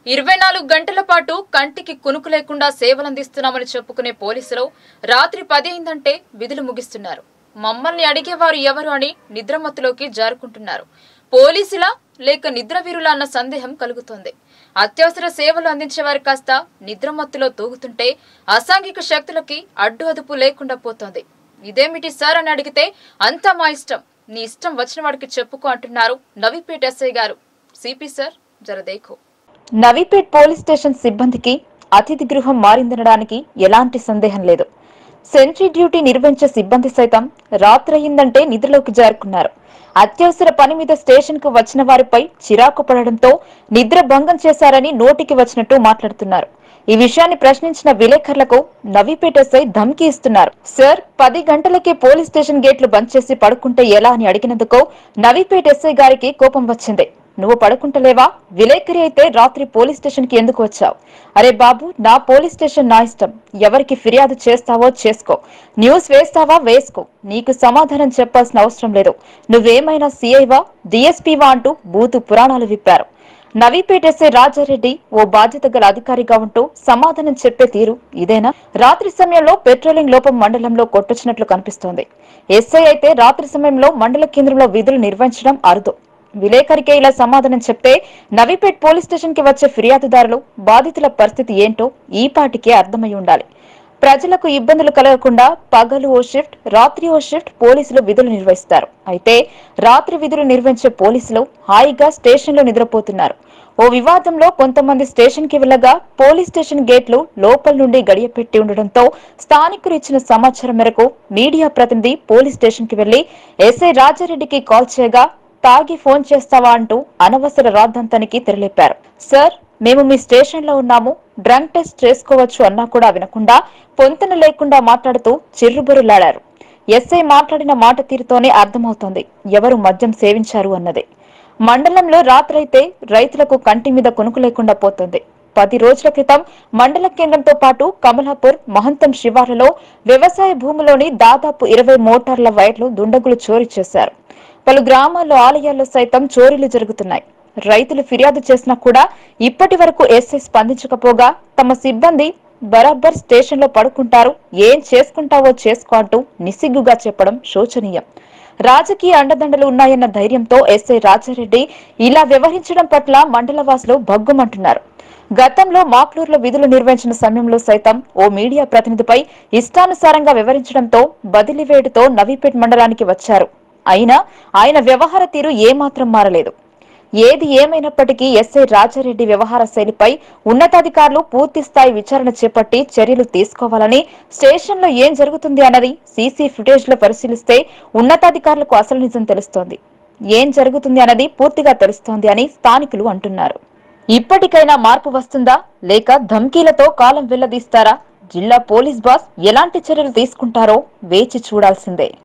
ఇరవై నాలుగు గంటల పాటు కంటికి కునుకు లేకుండా సేవలందిస్తున్నామని చెప్పుకునే పోలీసులు రాత్రి పది అయిందంటే విధులు ముగిస్తున్నారు మమ్మల్ని అడిగేవారు ఎవరు అని నిద్రమత్తులోకి జారుకుంటున్నారు పోలీసులా లేక నిద్రవీరులా అన్న సందేహం కలుగుతోంది అత్యవసర సేవలు అందించేవారు కాస్త నిద్రమత్తులో తూగుతుంటే అసాంఘిక శక్తులకి అడ్డు అదుపు లేకుండా పోతోంది ఇదేమిటి సార్ అని అడిగితే అంతా మా ఇష్టం నీ ఇష్టం వచ్చిన వాడికి చెప్పుకో అంటున్నారు Navipet SI garu CP sir జరదేఖో నవీపేట్ పోలీస్ స్టేషన్ సిబ్బందికి అతిథి గృహం మారిందనడానికి ఎలాంటి సందేహం లేదు సెంట్రీ డ్యూటీ నిర్వహించే సిబ్బంది సైతం రాత్రయిందంటే నిద్రలోకి జారుకున్నారు అత్యవసర పని మీద స్టేషన్ కు వచ్చిన వారిపై చిరాకు పడడంతో నిద్ర భంగం చేశారని నోటికి వచ్చినట్టు మాట్లాడుతున్నారు ఈ విషయాన్ని ప్రశ్నించిన విలేకరులకు నవీపేట ఎస్ఐ ధమ్కి ఇస్తున్నారు సార్ పది గంటలకే పోలీస్ స్టేషన్ గేట్లు బంద్ చేసి పడుకుంటే ఎలా అని అడిగినందుకు నవీపేట ఎస్ఐ గారికి కోపం వచ్చింది నువ్వు పడుకుంటలేవా విలేకరి అయితే రాత్రి పోలీస్ స్టేషన్ కి ఎందుకు వచ్చావు అరే బాబు నా పోలీస్ స్టేషన్ నా ఇష్టం ఎవరికి ఫిర్యాదు చేస్తావో చేసుకో న్యూస్ వేస్తావా వేసుకో నీకు సమాధానం చెప్పాల్సిన అవసరం లేదు నువ్వేమైనా సీఐవా డిఎస్పీవా అంటూ బూతు పురాణాలు విప్పారు నవీపేట ఎస్ఐ రాజారెడ్డి ఓ బాధ్యత గల అధికారిగా ఉంటూ సమాధానం చెప్పే తీరు ఇదేనా రాత్రి సమయంలో పెట్రోలింగ్ లోపం మండలంలో కొట్టొచ్చినట్లు కనిపిస్తోంది ఎస్ఐ అయితే రాత్రి సమయంలో మండల కేంద్రంలో విధులు నిర్వహించడం అరుదు విలేకరికే ఇలా సమాధానం చెప్తే నవీపేట్ పోలీస్ స్టేషన్ కి వచ్చే ఫిర్యాదుదారులు బాధితుల పరిస్థితి ఏంటో ఈ పాటికే అర్థమై ఉండాలి ప్రజలకు ఇబ్బందులు కలగకుండా పగలు ఓ షిఫ్ట్ రాత్రి ఓ షిఫ్ట్ పోలీసులు విధులు నిర్వహిస్తారు అయితే రాత్రి విధులు నిర్వహించే పోలీసులు హాయిగా స్టేషన్లో నిద్రపోతున్నారు ఓ వివాదంలో కొంతమంది స్టేషన్ కి వెళ్లగా పోలీస్ స్టేషన్ గేట్లు లోపల నుండి గడియ పెట్టి ఉండడంతో స్థానికులు ఇచ్చిన సమాచారం మేరకు మీడియా ప్రతినిధి పోలీస్ స్టేషన్ కి వెళ్లి ఎస్ఐ రాజారెడ్డికి కాల్ చేయగా తాగి ఫోన్ చేస్తావా అంటూ అనవసర రాద్ధాంతానికి తెరలేపారు సార్ మేము మీ స్టేషన్ లో ఉన్నాము డ్రంక్ టెస్ట్ చేసుకోవచ్చు అన్నా కూడా వినకుండా పొంతన లేకుండా మాట్లాడుతూ చిర్రుబురులాడారు ఎస్ఐ మాట్లాడిన మాట తీరుతోనే అర్థమవుతోంది ఎవరు మద్యం సేవించారు అన్నది మండలంలో రాత్రైతే రైతులకు కంటి మీద కొనుకు లేకుండా పోతుంది పది రోజుల క్రితం మండల కేంద్రంతో పాటు కమలాపూర్ మహంతం శివార్లలో వ్యవసాయ భూమిలోని దాదాపు ఇరవై మోటార్ల వైర్లు దుండగులు చోరీ చేశారు పలు గ్రామాల్లో ఆలయాల్లో సైతం చోరీలు జరుగుతున్నాయి రైతులు ఫిర్యాదు చేసినా కూడా ఇప్పటి వరకు ఎస్ఐ స్పందించకపోగా తమ సిబ్బంది బరాబర్ స్టేషన్ లో పడుకుంటారు ఏం చేసుకుంటావో చేసుకో అంటూ నిస్సిగ్గుగా చెప్పడం శోచనీయం రాజకీయ అండదండలు ఉన్నాయన్న ధైర్యంతో ఎస్ఐ రాజారెడ్డి ఇలా వ్యవహరించడం పట్ల మండలవాసులు భగ్గుమంటున్నారు గతంలో మాక్లూరులో విధులు నిర్వహించిన సమయంలో సైతం ఓ మీడియా ప్రతినిధిపై ఇష్టానుసారంగా వివరించడంతో బదిలీవేటుతో నవీపేట్ మండలానికి వచ్చారు అయినా ఆయన వ్యవహార తీరు ఏమాత్రం మారలేదు ఏది ఏమైనప్పటికీ ఎస్ఐ రాజారెడ్డి వ్యవహార శైలిపై ఉన్నతాధికారులు పూర్తి స్థాయి విచారణ చేపట్టి చర్యలు తీసుకోవాలని స్టేషన్లో ఏం జరుగుతుంది అన్నది సీసీ ఫుటేజ్ లో పరిశీలిస్తే ఉన్నతాధికారులకు అసలు నిజం తెలుస్తోంది ఏం జరుగుతుంది అన్నది పూర్తిగా తెలుస్తోంది అని స్థానికులు అంటున్నారు ఇప్పటికైనా మార్పు వస్తుందా లేక ధమ్కీలతో కాలం వెళ్లదీస్తారా జిల్లా పోలీస్ బాస్ ఎలాంటి చర్యలు తీసుకుంటారో వేచి చూడాల్సిందే